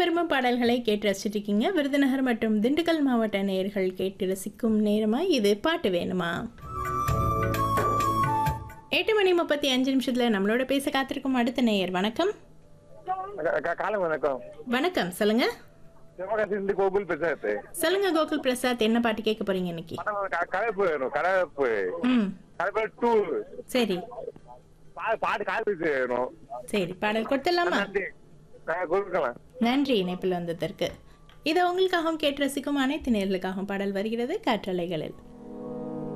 விரும்பும் பாடல்களை கேட்டு ரசிச்சிருக்கீங்க விருதுநகர் மற்றும் திண்டுக்கல் மாவட்ட நேயர்கள் கேட்டு ரசிக்கும் நேரமா இது பாட்டு வேணுமா எட்டு மணி முப்பத்தி அஞ்சு நிமிஷத்துல நம்மளோட பேச காத்திருக்கும் அடுத்த நேயர் வணக்கம் க- க- காலை வணக்கம் வணக்கம் சொல்லுங்க சிவகாசி இருந்து கோகுல் பேசுறது சொல்லுங்க கோகுல் பிரசாத் என்ன பாட்டு கேட்க போறீங்க இன்னைக்கு படம் க- கலப்பு வேணும் கலப்பு ம் கலப்பு டூ சரி பா- பாட்டு கலப்பு வேணும் சரி பாடல் கொடுத்துடலாமா நன்றி நான் கொடுக்கலாம் நன்றி இணைப்பில் வந்ததற்கு இதை உங்களுக்காகவும் கேட்டு ரசிக்கும் அனைத்து நேர்களுக்காகவும் பாடல் வருகிறது காற்றலைகளில்